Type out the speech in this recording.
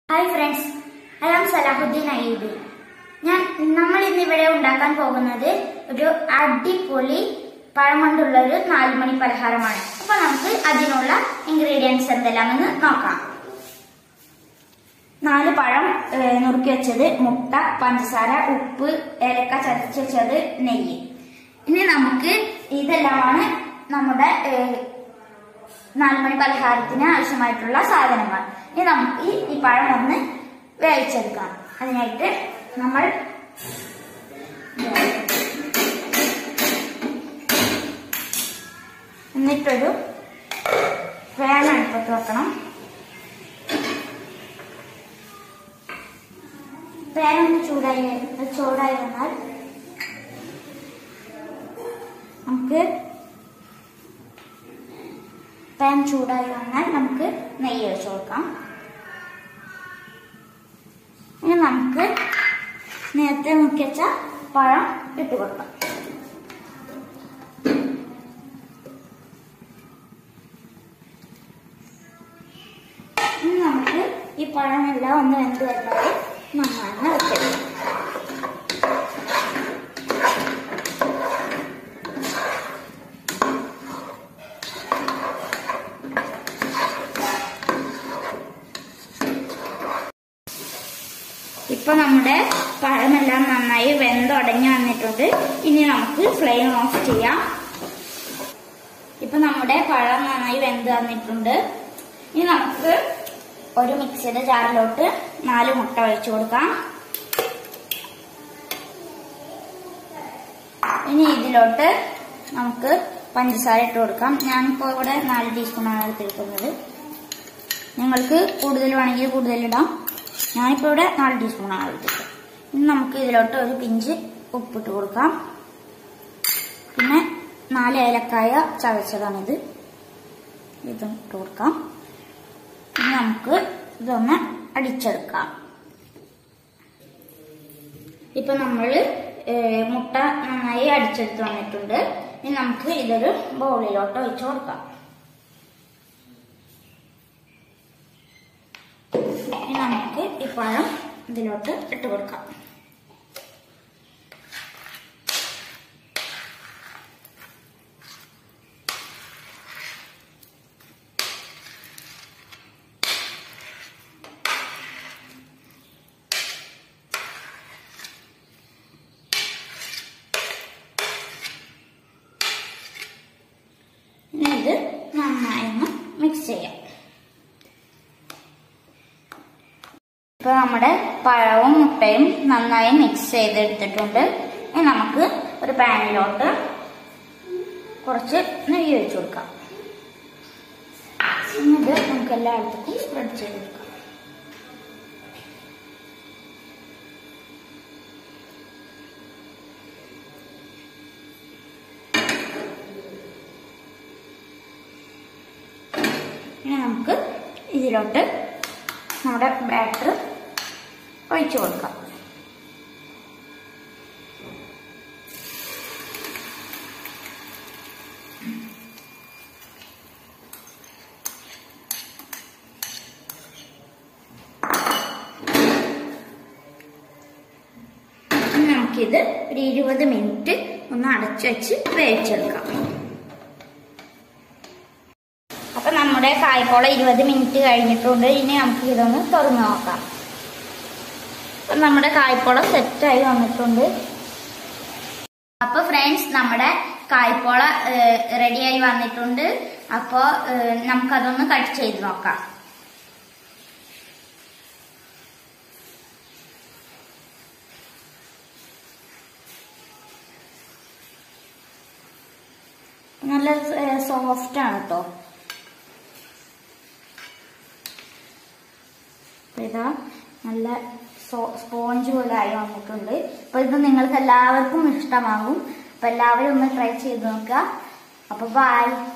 hi friends I am Salahuddin Ayyubi ഞാൻ നമ്മൾ ഇന്ന് ഇവിടെ ഉണ്ടാക്കാൻ പോകുന്നത് ഒരു അടിപൊളി പഴം കൊണ്ടുള്ള ഒരു നാലുമണി പലഹാരമാണ് അപ്പൊ നമുക്ക് അതിനുള്ള ഇൻഗ്രീഡിയൻസ് എന്തെല്ലാമെന്ന് നോക്കാം നാല് പഴം ഏഹ്, നുറുക്കി വെച്ചത് മുട്ട പഞ്ചസാര ഉപ്പ് ഏലക്ക ചതച്ച് വെച്ചത് നെയ്യ് ഇനി നമുക്ക് ഇതെല്ലാമാണ് നമ്മുടെ ഏഹ്, നാലുമണി പലഹാരത്തിന് ആവശ്യമായിട്ടുള്ള സാധനങ്ങൾ ഇനി നമുക്ക് ഈ- ഈ പഴം ഒന്ന് വേവിച്ചെടുക്കാം അതിനായിട്ട് നമ്മൾ എന്നിട്ടൊരു ഫാൻ അടുപ്പത്ത് വെക്കണം ഫാൻ ഒന്ന് ചൂടായി ചൂടായി വന്നാൽ നമുക്ക് പാൻ ചൂടായി വന്നാൽ നമുക്ക് നെയ്യ് ഒഴിച്ചു കൊടുക്കാം ഇനി നമുക്ക് നേരത്തെ മുക്കി വെച്ച പഴം ഇട്ട് കൊടുക്കാം ഇനി നമുക്ക് ഈ പഴമെല്ലാം ഒന്ന് വെന്ത് വരുന്നത് നന്നായി വെക്കണം ഇപ്പൊ നമ്മുടെ പഴമെല്ലാം നന്നായി വെന്തുടഞ്ഞു വന്നിട്ടുണ്ട് ഇനി നമുക്ക് ഫ്ലെയിം ഓഫ് ചെയ്യാം ഇപ്പൊ നമ്മുടെ പഴം നന്നായി വെന്ത് വന്നിട്ടുണ്ട് ഇനി നമുക്ക് ഒരു മിക്സിയുടെ ജാറിലോട്ട് നാല് മുട്ട ഒഴിച്ചു കൊടുക്കാം ഇനി ഇതിലോട്ട് നമുക്ക് പഞ്ചസാര ഇട്ട് കൊടുക്കാം ഞാനിപ്പോ ഇവിടെ നാല് ടീസ്പൂണാണ് എടുത്തിരിക്കുന്നത് നിങ്ങൾക്ക് കൂടുതൽ വേണമെങ്കിൽ കൂടുതൽ ഇടാം ഞാനിപ്പോൾ ഇവിടെ നാല് ടീസ്പൂണാണ് എടുത്തത് ഇനി നമുക്ക് ഇതിലോട്ട് ഒരു പിഞ്ച് ഉപ്പിട്ട് കൊടുക്കാം പിന്നെ നാല് ഏലക്കായ ചതച്ചതാണിത് ഇതും ഇട്ട് കൊടുക്കാം ഇനി നമുക്ക് ഇതൊന്ന് അടിച്ചെടുക്കാം ഇപ്പൊ നമ്മൾ മുട്ട നന്നായി അടിച്ചെടുത്ത് വന്നിട്ടുണ്ട് ഇനി നമുക്ക് ഇതൊരു ബൗളിലോട്ട് ഒഴിച്ചു കൊടുക്കാം ഇനി നമുക്ക് ഈ പഴം ഇതിലോട്ട് ഇട്ട് കൊടുക്കാം ഇനി ഇത് നന്നായി ഒന്ന് മിക്സ് ചെയ്യാം ഇപ്പൊ നമ്മുടെ പഴവും മുട്ടയും നന്നായി മിക്സ് ചെയ്തെടുത്തിട്ടുണ്ട് ഇനി നമുക്ക് ഒരു പാനിലോട്ട് കുറച്ച് നെയ്യ് ഒഴിച്ചു കൊടുക്കാം ഇനി ഇത് നമുക്ക് എല്ലായിടത്തേക്കും സ്പ്രെഡ് ചെയ്ത് കൊടുക്കാം ഇനി നമുക്ക് ഇതിലോട്ട് നമ്മുടെ ബാറ്റർ ഒഴിച്ചു കൊടുക്കാം ഇനി നമുക്കിത് ഒരു ഇരുപത് മിനിറ്റ് ഒന്ന് അടച്ചു വെച്ച് വേവിച്ചെടുക്കാം അപ്പൊ നമ്മുടെ കായ്പോള ഇരുപത് മിനിറ്റ് കഴിഞ്ഞിട്ടുണ്ട് ഇനി നമുക്ക് ഇതൊന്ന് തുറന്നു നോക്കാം അപ്പൊ നമ്മുടെ കായ്പോള സെറ്റായി വന്നിട്ടുണ്ട് അപ്പൊ ഫ്രണ്ട്സ് നമ്മുടെ കായ്പോള റെഡിയായി വന്നിട്ടുണ്ട് അപ്പോ ഏഹ്, നമുക്കതൊന്ന് കട്ട് ചെയ്ത് നോക്കാം നല്ല സോഫ്റ്റ് ആണ് കേട്ടോ അപ്പൊ ഇതാ നല്ല സ്പോഞ്ച് പോലെ ആയി വന്നിട്ടുണ്ട് അപ്പൊ ഇത് നിങ്ങൾക്ക് എല്ലാവർക്കും ഇഷ്ടമാകും അപ്പൊ എല്ലാവരും ഒന്ന് ട്രൈ ചെയ്ത് നോക്കുക അപ്പൊ ബൈ